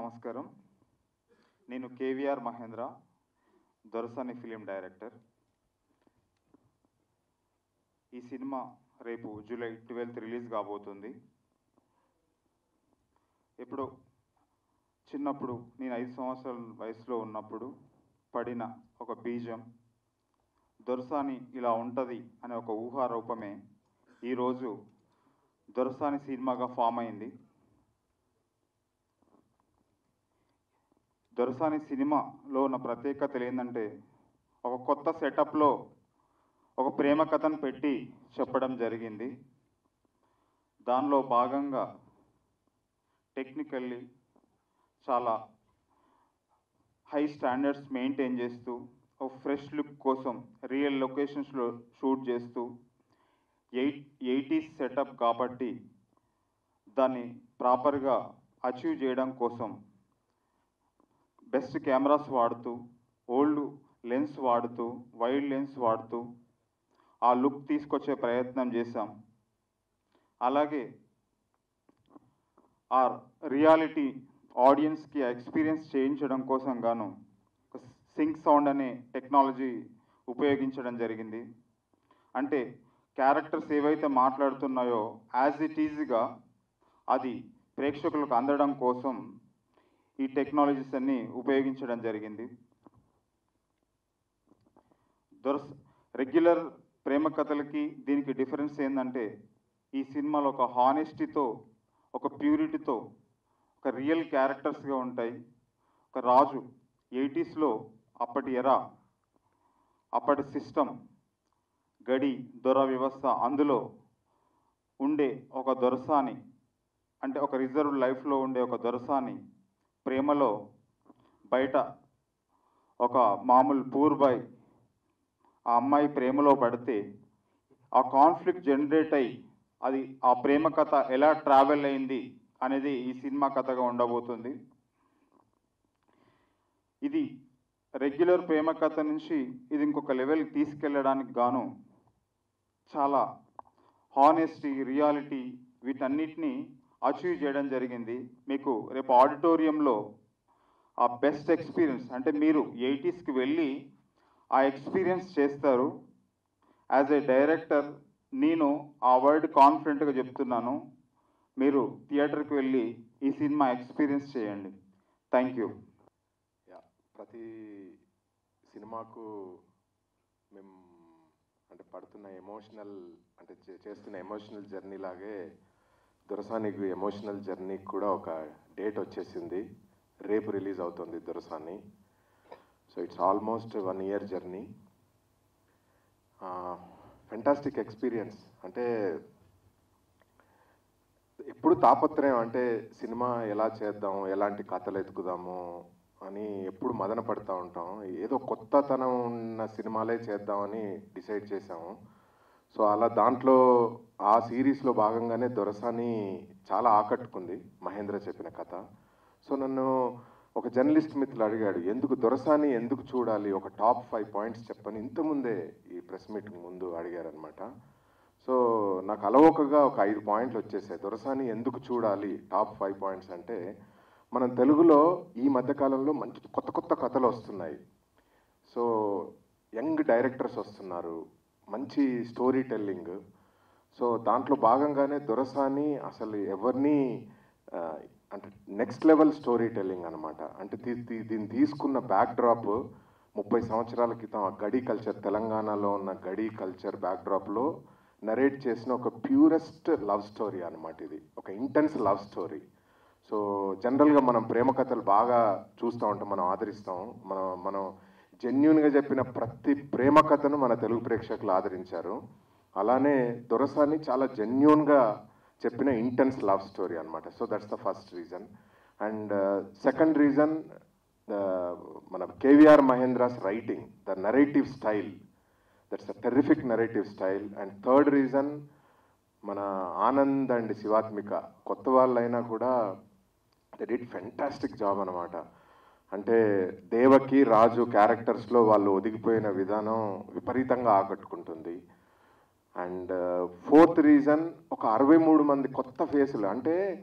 నమస్కారం నేను KVR Mahendra Dorasani film director ఈ సినిమా రేపు జూలై ట్వెల్త్ రిలీజ్ కాబోతుంది ఎప్పుడో చిన్నప్పుడు నేను ఐదు సంవత్సరాల వయసులో ఉన్నప్పుడు పడిన ఒక బీజం దొరసాని ఇలా ఉంటుంది అనే ఒక ఊహారూపమే ఈరోజు దొరసాని సినిమాగా ఫామ్ అయింది దొరసాని సినిమాలో ఉన్న ప్రత్యేకతలు ఏంటంటే ఒక కొత్త సెటప్లో ఒక ప్రేమ కథను పెట్టి చెప్పడం జరిగింది దానిలో భాగంగా టెక్నికల్లీ చాలా హై స్టాండర్డ్స్ మెయింటైన్ చేస్తూ ఒక ఫ్రెష్ లుక్ కోసం రియల్ లొకేషన్స్లో షూట్ చేస్తూ ఎయిట్ ఎయిటీస్ సెటప్ కాబట్టి దాన్ని ప్రాపర్గా అచీవ్ చేయడం కోసం బెస్ట్ కెమెరాస్ వాడుతూ ఓల్డ్ లెన్స్ వాడుతూ వైడ్ లెన్స్ వాడుతూ ఆ లుక్ తీసుకొచ్చే ప్రయత్నం చేశాం అలాగే ఆ రియాలిటీ ఆడియన్స్కి ఎక్స్పీరియన్స్ చేయించడం కోసం గాను సింక్ సౌండ్ అనే టెక్నాలజీ ఉపయోగించడం జరిగింది అంటే క్యారెక్టర్స్ ఏవైతే మాట్లాడుతున్నాయో యాజ్ ఇట్ ఈజ్గా అది ప్రేక్షకులకు అందడం కోసం ఈ టెక్నాలజీస్ అన్ని ఉపయోగించడం జరిగింది దొరస రెగ్యులర్ ప్రేమ కథలకి దీనికి డిఫరెన్స్ ఏంటంటే ఈ సినిమాలో ఒక హానెస్టీతో ఒక ప్యూరిటీతో ఒక రియల్ క్యారెక్టర్స్గా ఉంటాయి ఒక రాజు ఎయిటీస్లో అప్పటి ఎరా అప్పటి సిస్టమ్ గడి దొర వ్యవస్థ అందులో ఉండే ఒక దొరసాని అంటే ఒక రిజర్వ్ లైఫ్లో ఉండే ఒక దొరసాని ప్రేమలో బయట ఒక మామూలు పూర్ బాయ్ ఆ అమ్మాయి ప్రేమలో పడితే ఆ కాన్ఫ్లిక్ట్ జనరేట్ అయ్యి అది ఆ ప్రేమ కథ ఎలా ట్రావెల్ అయింది అనేది ఈ సినిమా కథగా ఉండబోతుంది ఇది రెగ్యులర్ ప్రేమ కథ నుంచి ఇది ఇంకొక లెవెల్ తీసుకెళ్ళడానికి గాను చాలా హానెస్టీ రియాలిటీ వీటన్నిటిని అచీవ్ చేయడం జరిగింది మీకు రేపు ఆడిటోరియంలో ఆ బెస్ట్ ఎక్స్పీరియన్స్ అంటే మీరు ఎయిటీస్కి వెళ్ళి ఆ ఎక్స్పీరియన్స్ చేస్తారు యాజ్ ఏ డైరెక్టర్ నేను ఆ వర్డ్ కాన్ఫిడెంట్గా చెప్తున్నాను మీరు థియేటర్కి వెళ్ళి ఈ సినిమా ఎక్స్పీరియన్స్ చేయండి థ్యాంక్ యూ యా ప్రతి సినిమాకు మేము అంటే పడుతున్న ఎమోషనల్ అంటే చే- చేస్తున్న ఎమోషనల్ జర్నీ లాగే దొరసానికి ఎమోషనల్ జర్నీకి కూడా ఒక డేట్ వచ్చేసింది రేపు రిలీజ్ అవుతుంది Dorasani so it's almost one year journey fantastic experience అంటే ఎప్పుడు తాపత్రయం అంటే సినిమా ఎలా చేద్దాం ఎలాంటి కథలు ఎతుకుదాము అని ఎప్పుడు మదన పడుతూ ఉంటాం ఏదో కొత్తతనం ఉన్న సినిమాలే చేద్దామని డిసైడ్ చేసాము సో అలా దాంట్లో ఆ సిరీస్లో భాగంగానే దొరసాని చాలా ఆకట్టుకుంది మహేంద్ర చెప్పిన కథ సో నన్ను ఒక జర్నలిస్ట్ మిత్రులు అడిగాడు ఎందుకు దొరసాని ఎందుకు చూడాలి ఒక టాప్ ఫైవ్ పాయింట్స్ చెప్పని ఇంతకుముందే ఈ ప్రెస్ మీట్ ముందు అడిగారనమాట సో నాకు అలవోకగా ఒక ఐదు పాయింట్లు వచ్చేసాయి దొరసాని ఎందుకు చూడాలి టాప్ ఫైవ్ పాయింట్స్ అంటే మనం తెలుగులో ఈ మధ్యకాలంలో మంచి కొత్త కొత్త కథలు వస్తున్నాయి సో యంగ్ డైరెక్టర్స్ వస్తున్నారు మంచి స్టోరీ టెల్లింగ్ సో దాంట్లో భాగంగానే దొరసాని అసలు ఎవరిని ఆ, అంటే నెక్స్ట్ లెవెల్ స్టోరీ టెల్లింగ్ అనమాట అంటే దీ- దీ- దీన్ని తీసుకున్న బ్యాక్ డ్రాప్ ముప్పై సంవత్సరాల క్రితం ఆ గడి కల్చర్ తెలంగాణలో ఉన్న గడి కల్చర్ బ్యాక్ డ్రాప్లో నరేట్ చేసిన ఒక ప్యూరెస్ట్ లవ్ స్టోరీ అనమాట ఇది ఒక ఇంటెన్స్ లవ్ స్టోరీ సో జనరల్గా మనం ప్రేమ కథలు బాగా చూస్తూ ఉంటాం మనం ఆదరిస్తాం మనం మనం జెన్యున్గా చెప్పిన ప్రతి ప్రేమ కథను మన తెలుగు ప్రేక్షకులు ఆదరించారు అలానే దొరసాని చాలా జెన్యున్గా చెప్పిన ఇంటెన్స్ లవ్ స్టోరీ అనమాట so that's the first reason and second reason మన KVR Mahendra's writing the narrative style that's a terrific narrative style and third reason మన ఆనంద్ అండ్ శివాత్మిక కొత్త వాళ్ళైనా కూడా దే డిడ్ ఫెంటాస్టిక్ జాబ్ అనమాట అంటే దేవకి రాజు క్యారెక్టర్స్లో వాళ్ళు ఒదిగిపోయిన విధానం విపరీతంగా ఆకట్టుకుంటుంది అండ్ ఫోర్త్ రీజన్ ఒక అరవై మూడు మంది కొత్త ఫేసులు అంటే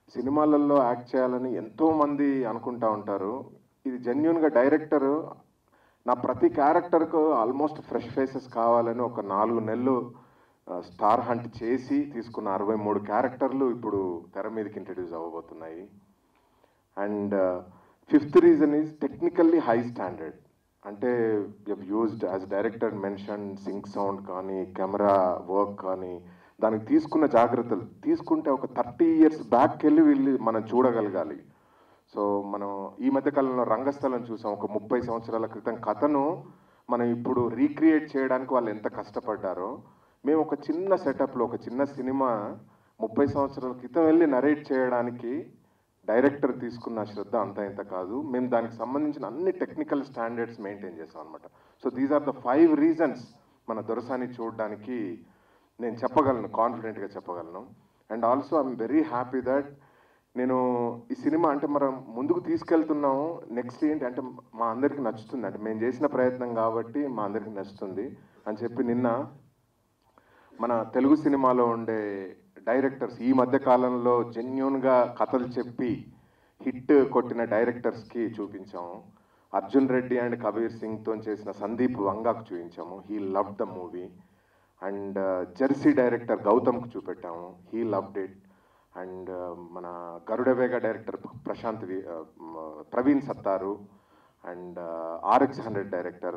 సినిమాలలో యాక్ట్ చేయాలని ఎంతోమంది అనుకుంటా ఉంటారు ఇది జెన్యున్గా డైరెక్టర్ నా ప్రతి క్యారెక్టర్కు ఆల్మోస్ట్ ఫ్రెష్ ఫేసెస్ కావాలని ఒక నాలుగు నెలలు స్టార్ హంట్ చేసి తీసుకున్న అరవై మూడు క్యారెక్టర్లు ఇప్పుడు తెర మీదకి ఇంట్రడ్యూస్ అవ్వబోతున్నాయి and fifth reason is technically high standard అంటే used as director mention sync sound కానీ కెమెరా వర్క్ కానీ దానికి తీసుకున్న జాగ్రత్తలు తీసుకుంటే ఒక థర్టీ ఇయర్స్ బ్యాక్ వెళ్ళి వీళ్ళు మనం చూడగలగాలి సో మనం ఈ మధ్య కాలంలో రంగస్థలం చూసాం ఒక ముప్పై సంవత్సరాల క్రితం కథను మనం ఇప్పుడు రీక్రియేట్ చేయడానికి వాళ్ళు ఎంత కష్టపడ్డారో మేము ఒక చిన్న సెటప్లో ఒక చిన్న సినిమా ముప్పై సంవత్సరాల క్రితం వెళ్ళి నరేట్ చేయడానికి డైరెక్టర్ తీసుకున్న శ్రద్ధ అంత ఇంత కాదు మేము దానికి సంబంధించిన అన్ని టెక్నికల్ స్టాండర్డ్స్ మెయింటైన్ చేస్తాం అనమాట so these are the five reasons మన దొరసాని చూడడానికి నేను చెప్పగలను కాన్ఫిడెంట్గా చెప్పగలను and also I'm very happy that నేను ఈ సినిమా అంటే మనం ముందుకు తీసుకెళ్తున్నాము నెక్స్ట్ ఏంటి అంటే మా అందరికి నచ్చుతుంది అంటే మేము చేసిన ప్రయత్నం కాబట్టి మా అందరికి నచ్చుతుంది అని చెప్పి నిన్న మన తెలుగు సినిమాలో ఉండే డైరెక్టర్స్ ఈ మధ్య కాలంలో జెన్యున్గా కథలు చెప్పి హిట్ కొట్టిన డైరెక్టర్స్కి చూపించాము అర్జున్ రెడ్డి అండ్ కబీర్ సింగ్తో చేసిన సందీప్ వంగాకు చూపించాము he love the movie and Jersey director గౌతమ్కి చూపెట్టాము హీ లవ్డ్ ఇట్ అండ్ మన గరుడవేగ డైరెక్టర్ ప్రశాంత్ వి- uh, మ- Praveen Sattaru and RX hundred director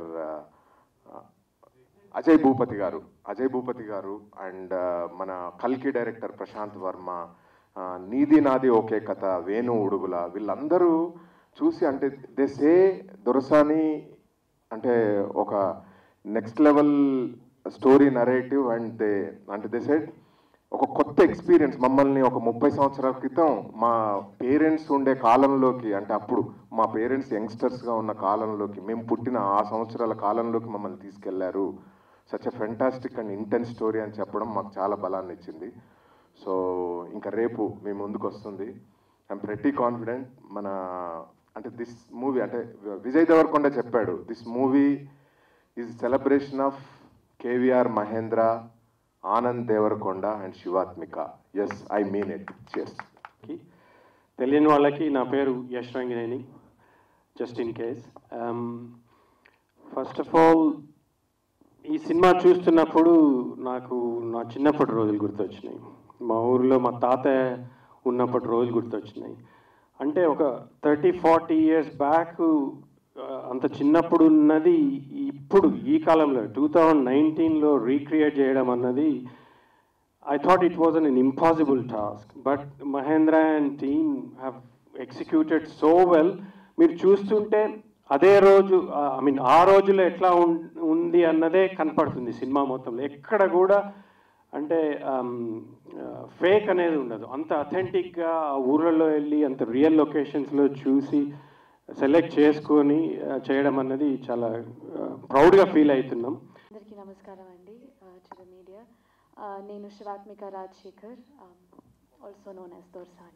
Ajay Bhupathi garu Ajay Bhupathi గారు అండ్ మన కల్కి డైరెక్టర్ ప్రశాంత్ వర్మ ఆ, నీది నాది ఒకే కథ వేణు ఉడుగుల వీళ్ళందరూ చూసి అంటే దే సే దొరసాని అంటే ఒక next level story narrative and they అంటే దే సెడ్ ఒక కొత్త ఎక్స్పీరియన్స్ మమ్మల్ని ఒక ముప్పై సంవత్సరాల క్రితం మా పేరెంట్స్ ఉండే కాలంలోకి అంటే అప్పుడు మా పేరెంట్స్ యంగ్స్టర్స్గా ఉన్న కాలంలోకి మేము పుట్టిన ఆ సంవత్సరాల కాలంలోకి మమ్మల్ని తీసుకెళ్లారు such a fantastic and intense story అని చెప్పడం మాకు చాలా బలాన్ని ఇచ్చింది సో ఇంకా రేపు మీ ముందుకు వస్తుంది ఐఎమ్ ప్రెటీ కాన్ఫిడెంట్ మన అంటే దిస్ మూవీ అంటే విజయ్ దేవరకొండ చెప్పాడు this movie is celebration of KVR Mahendra Anand Deverakonda and Shivathmika yes I mean it చెస్ కి తెలియని వాళ్ళకి నా పేరు Yash Rangineni just in case first of all ఈ సినిమా చూస్తున్నప్పుడు నాకు నా చిన్నప్పటి రోజులు గుర్తొచ్చినాయి మా ఊరిలో మా తాతయ్య ఉన్నప్పటి రోజులు గుర్తొచ్చినాయి అంటే ఒక థర్టీ ఫార్టీ ఇయర్స్ బ్యాక్ అంత చిన్నప్పుడు ఉన్నది ఇప్పుడు ఈ కాలంలో టూ థౌజండ్ నైన్టీన్లో రీక్రియేట్ చేయడం అన్నది I thought it was an impossible task, but Mahendra and team have executed so well. మీరు చూస్తుంటే అదే రోజు ఐ మీన్ ఆ రోజులో ఎట్లా ఉం- ఉంది అన్నదే కనపడుతుంది సినిమా మొత్తంలో ఎక్కడ కూడా అంటే ఫేక్ అనేది ఉండదు అంత అథెంటిక్గా ఆ ఊర్లలో వెళ్ళి అంత రియల్ లొకేషన్స్లో చూసి సెలెక్ట్ చేసుకొని ఆ, చేయడం అన్నది చాలా ప్రౌడ్గా ఫీల్ అవుతున్నాం అందరికీ నమస్కారం అండి టు ద మీడియా నేను Shivathmika Rajasekhar also known as Dorasani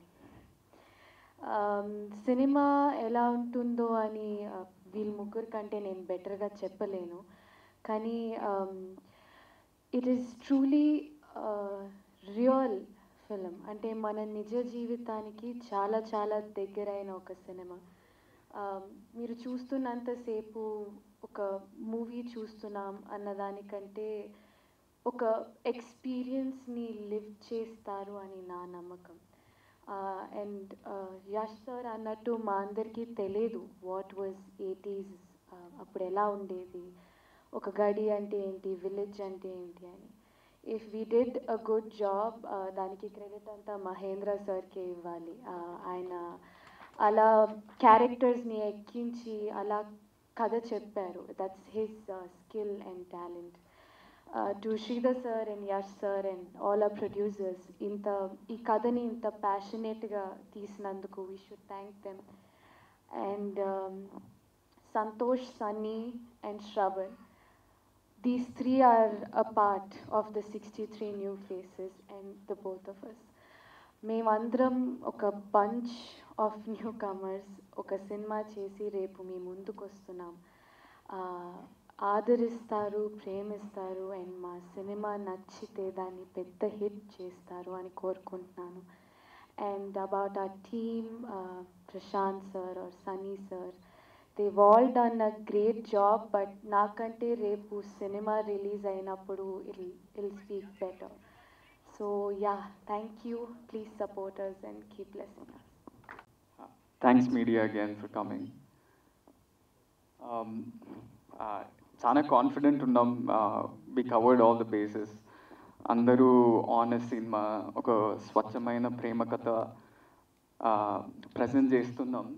cinema ఎలా ఉంటుందో అని uh, వీళ్ళ ముగ్గురు కంటే నేను బెటర్గా చెప్పలేను కానీ it is truly real film అంటే మన నిజ జీవితానికి చాలా చాలా దగ్గరైన ఒక సినిమా Um, మీరు చూస్తున్నంతసేపు ఒక మూవీ చూస్తున్నాం అన్నదానికంటే ఒక ఎక్స్పీరియన్స్ని లివ్ చేస్తారు అని నా నమ్మకం అండ్ యష్ సార్ అన్నట్టు మా అందరికీ తెలియదు వాట్ వాజ్ ఎయిటీస్ అప్పుడు ఎలా ఉండేది ఒక గడి అంటే ఏంటి విలేజ్ అంటే ఏంటి అని if we did a good job దానికి క్రెడిట్ అంతా మహేంద్ర సార్కే ఇవ్వాలి Uh, ఆయన అలా క్యారెక్టర్స్ని ఎక్కించి అలా కథ చెప్పారు that's his skill and talent to Sridhar sir and Yash sir and all are producers ఇంత ఈ కథని ఇంత ప్యాషనేట్గా తీసినందుకు we should thank them and Santosh Sunny and Shravan these three are a part of the 63 new faces and the both of us మేమందరం ఒక bunch of newcomers ఒక cinema చేసి రేపు మీ ముందుకు వస్తున్నాం ఆ, ఆదరిస్తారు ప్రేమిస్తారు అండ్ మా సినిమా నచ్చితే దాన్ని పెద్ద హిట్ చేస్తారు అని కోరుకుంటున్నాను and about our team, uh, Prashant sir or Sunny sir. They've all done a great job, but నాకంటే రేపు సినిమా రిలీజ్ అయినప్పుడు it'll it'll speak better. So yeah, thank you. Please support us and keep blessing us. Thanks media again for coming చాలా confident ఉన్నాం we covered all the bases అందరూ honest cinema ఒక స్వచ్ఛమైన ప్రేమ కథ ప్రజెంట్ చేస్తున్నాం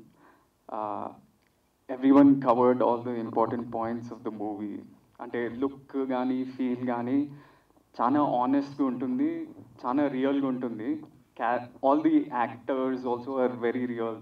everyone covered all the important points of the movie అంటే look కానీ ఫీల్ కానీ చాలా ఆనెస్ట్గా ఉంటుంది చాలా రియల్గా ఉంటుంది క్యా all the actors also are very real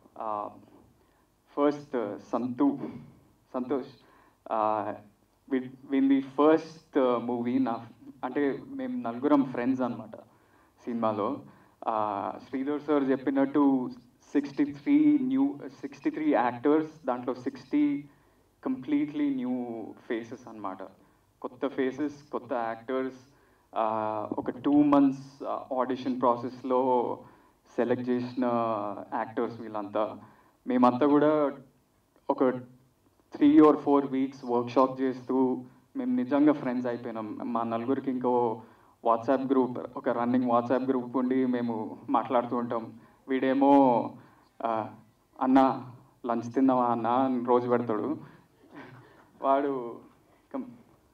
first Santhu Santosh win the first movie నా అంటే మేము నలుగురం ఫ్రెండ్స్ అనమాట సినిమాలో శ్రీధర్ సార్ చెప్పినట్టు sixty three new sixty three actors దాంట్లో సిక్స్టీ కంప్లీట్లీ న్యూ ఫేసెస్ అన్నమాట కొత్త ఫేసెస్ కొత్త యాక్టర్స్ ఒక టూ మంత్స్ ఆడిషన్ ప్రాసెస్లో సెలెక్ట్ చేసిన యాక్టర్స్ వీళ్ళంతా మేమంతా కూడా ఒక three or four weeks workshop చేస్తూ మేము నిజంగా ఫ్రెండ్స్ అయిపోయినాం మా నలుగురికి ఇంకో వాట్సాప్ గ్రూప్ ఒక రన్నింగ్ వాట్సాప్ గ్రూప్ ఉండి మేము మాట్లాడుతూ ఉంటాం వీడేమో ఆ, అన్న లంచ్ తిందామా అన్న అని రోజు పెడతాడు వాడు కం-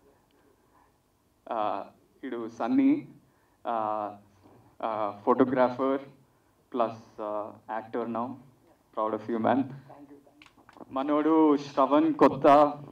ఆ, వీడు Sunny photographer plus actor now proud of you man మనోడు శ్రవణ్ కొత్త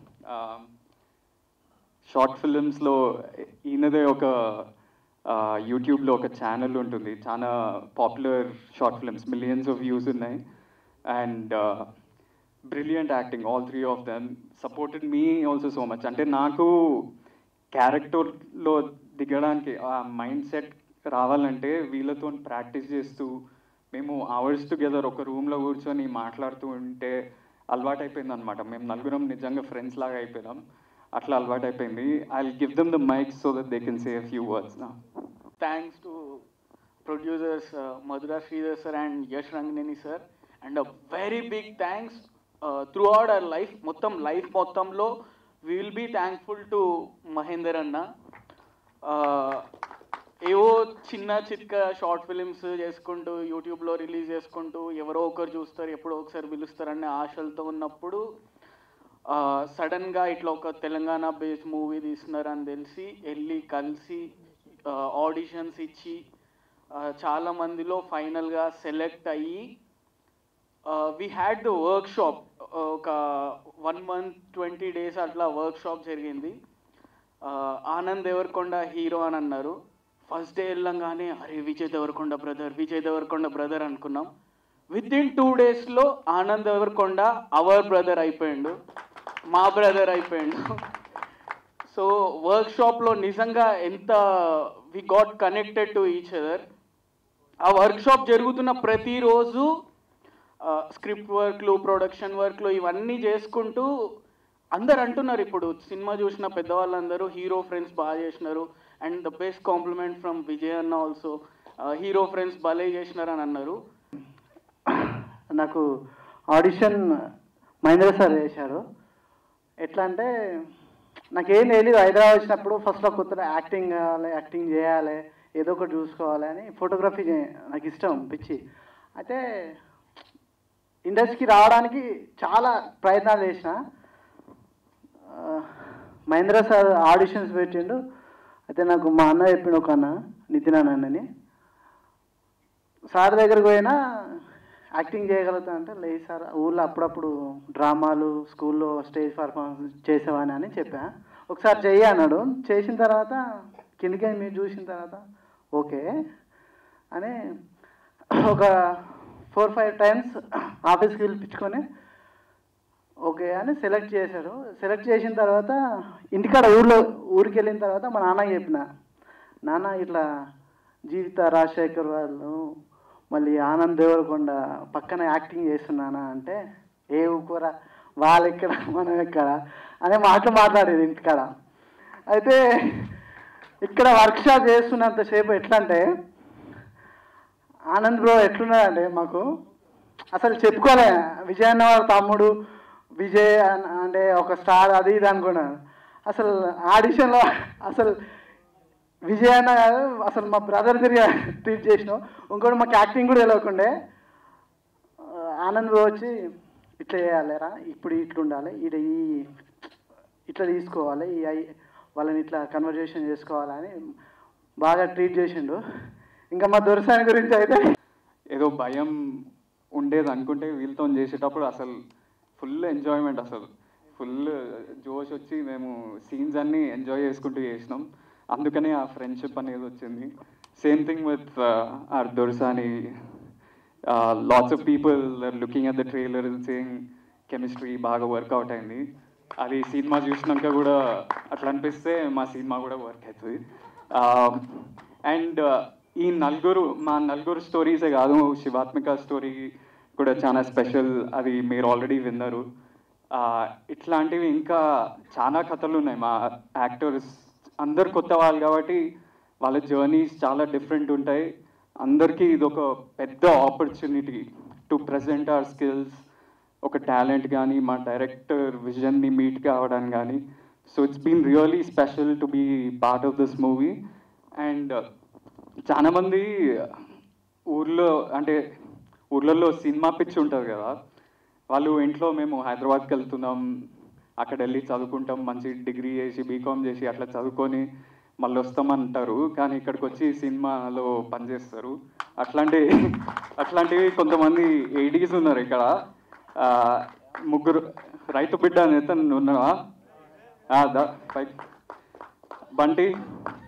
షార్ట్ ఫిలిమ్స్లో ఈయనదే ఒక యూట్యూబ్లో ఒక ఛానల్ ఉంటుంది చాలా popular short films millions of views ఉన్నాయి and brilliant acting all three of them supported me also so much అంటే నాకు క్యారెక్టర్లో దిగడానికి ఆ మైండ్ సెట్ రావాలంటే వీళ్ళతో ప్రాక్టీస్ చేస్తూ మేము అవర్స్ టుగెదర్ ఒక రూమ్లో కూర్చొని మాట్లాడుతూ ఉంటే అలవాటు అయిపోయింది అనమాట మేము నలుగురం నిజంగా ఫ్రెండ్స్ లాగా అయిపోయినాం అట్లా అలవాటు అయిపోయింది I give them the mike so that they can say few words నా thanks to producers uh, Madhura Sridhar sir and Yash Rangneni sir and a very big thanks uh, throughout our life మొత్తం life మొత్తంలో we will be thankful to Mahender అన్న Uh, ఏవో చిన్న చిత్క short films చేసుకుంటూ యూట్యూబ్లో release చేసుకుంటూ ఎవరో ఒకరు చూస్తారు ఎప్పుడో ఒకసారి పిలుస్తారనే ఆశలతో ఉన్నప్పుడు సడన్గా ఇట్లా ఒక తెలంగాణ బేస్డ్ మూవీ తీస్తున్నారని తెలిసి వెళ్ళి కలిసి ఆడిషన్స్ ఇచ్చి ఆ, చాలా మందిలో ఫైనల్గా సెలెక్ట్ అయ్యి we had the workshop ఒక వన్ మంత్ ట్వంటీ డేస్ అట్లా వర్క్ షాప్ జరిగింది ఆ, ఆనంద్ దేవరకొండ హీరో అని అన్నారు ఫస్ట్ డే వెళ్ళంగానే అరే విజయ్ దేవరకొండ బ్రదర్ విజయ్ దేవరకొండ బ్రదర్ అనుకున్నాం విత్ ఇన్ టూ డేస్లో ఆనంద్ దేవరకొండ అవర్ బ్రదర్ అయిపోయిండు మా బ్రదర్ అయిపోయిండు సో వర్క్ షాప్లో నిజంగా ఎంత we got connected to each other ఆ వర్క్ షాప్ జరుగుతున్న ప్రతిరోజు స్క్రిప్ట్ వర్క్లు ప్రొడక్షన్ వర్క్లు ఇవన్నీ చేసుకుంటూ అందరు అంటున్నారు ఇప్పుడు సినిమా చూసిన పెద్దవాళ్ళందరూ హీరో ఫ్రెండ్స్ బాగా చేసినారు and the best compliment from Vijay అన్న ఆల్సో హీరో ఫ్రెండ్స్ భలే చేసినారు అని అన్నారు నాకు ఆడిషన్ మహేంద్ర సార్ చేశారు ఎట్లా అంటే నాకేం తెలియదు హైదరాబాద్ వచ్చినప్పుడు ఫస్ట్లో కొత్త యాక్టింగ్ కావాలి యాక్టింగ్ చేయాలి ఏదో ఒకటి చూసుకోవాలి అని ఫోటోగ్రఫీ చే- నాకు ఇష్టం పిచ్చి అయితే ఇండస్ట్రీకి రావడానికి చాలా ప్రయత్నాలు చేసిన ఆ, మహేంద్ర సార్ ఆడిషన్స్ పెట్టిండు అయితే నాకు మా అన్న చెప్పిండు ఒక అన్న నితిన్ అన్నని సార్ దగ్గరికి పోయినా యాక్టింగ్ చేయగలుగుతా అంటే లేదు సార్ ఊళ్ళో అప్పుడప్పుడు డ్రామాలు స్కూల్లో స్టేజ్ పర్ఫార్మెన్స్ చేసేవాని అని చెప్పా ఒకసారి చెయ్యి అన్నాడు చేసిన తర్వాత కిందికి మీరు చూసిన తర్వాత ఓకే అని ఒక ఫోర్ ఫైవ్ టైమ్స్ ఆఫీస్కి పిలిపించుకొని ఓకే అని సెలెక్ట్ చేశారు సెలెక్ట్ చేసిన తర్వాత ఇంటికాడ ఊర్లో ఊరికి వెళ్ళిన తర్వాత మా నాన్నకి చెప్పిన నాన్న ఇట్లా జీవిత రాజశేఖర్ వాళ్ళు మళ్ళీ ఆనంద్ దేవరకొండ పక్కన యాక్టింగ్ చేస్తున్నానా అంటే ఏ ఊకూర వాళ్ళు ఎక్కడ మనం ఎక్కడ అనే మాటలు మాట్లాడేది ఇంటికాడ అయితే ఇక్కడ వర్క్షాప్ చేస్తున్నంతసేపు ఎట్లా అంటే ఆనంద్ బ్రో ఎట్లున్నాడంటే మాకు అసలు చెప్పుకోలే విజయ్ అన్న వాళ్ళ తమ్ముడు విజయ్ అన్న- అంటే ఒక స్టార్ అది ఇది అనుకున్నాను అసలు ఆడిషన్లో అసలు విజయ్ అన్న కాదు, అసలు మా బ్రదర్ తిరిగి ట్రీట్ చేసినాం ఇంకోటి మాకు యాక్టింగ్ కూడా తెలియకుండే ఆ, ఆనంద్ బ్రో వచ్చి ఇట్లా చేయాలిరా ఇప్పుడు ఇట్లా ఉండాలి ఈడ ఈ ఇట్లా తీసుకోవాలి ఈ ఐ- వాళ్ళని ఇట్లా కన్వర్జేషన్ చేసుకోవాలని బాగా ట్రీట్ చేసిండు ఇంకా మా దొరసాని గురించి అయితే ఏదో భయం ఉండేది అనుకుంటే వీళ్ళతో చేసేటప్పుడు అసలు ఫుల్ ఎంజాయ్మెంట్ అసలు ఫుల్ జోష్ వచ్చి మేము సీన్స్ అన్నీ ఎంజాయ్ చేసుకుంటూ చేసినాం అందుకనే ఆ ఫ్రెండ్షిప్ అనేది వచ్చింది same thing with our Dorasani lots of people are looking at the trailer saying chemistry బాగా వర్కౌట్ అయింది అది సినిమా చూసినాక కూడా అట్లా అనిపిస్తే మా సినిమా కూడా వర్క్ అవుతుంది అండ్ ఈ నలుగురు మా నలుగురు స్టోరీసే కాదు శివాత్మిక స్టోరీ కూడా చాలా స్పెషల్ అది మీరు ఆల్రెడీ విన్నారు ఆ, ఇట్లాంటివి ఇంకా చాలా కథలు ఉన్నాయి మా యాక్టర్స్ అందరు కొత్త వాళ్ళు కాబట్టి వాళ్ళ జర్నీస్ చాలా డిఫరెంట్ ఉంటాయి అందరికీ ఇది ఒక పెద్ద opportunity to present our skills ఒక టాలెంట్ కానీ మా డైరెక్టర్ విజన్ని మీట్ కావడానికి కానీ so it's been really special to be part of this movie and చాలామంది ఊర్లో అంటే ఊర్లలో సినిమా పిచ్చి ఉంటుంది కదా వాళ్ళు ఇంట్లో మేము హైదరాబాద్కి వెళ్తున్నాం అక్కడ వెళ్ళి చదువుకుంటాం మంచి డిగ్రీ చేసి బీకామ్ చేసి అట్లా చదువుకొని మళ్ళీ వస్తామంటారు కానీ ఇక్కడికి వచ్చి సినిమాలో పనిచేస్తారు అట్లాంటి అట్లాంటివి కొంతమంది ఎయిడీస్ ఉన్నారు ఇక్కడ ఆ, ముగ్గురు రైతు బిడ్డ నేత ఉన్నావా ఆ, దా పైకి బంటి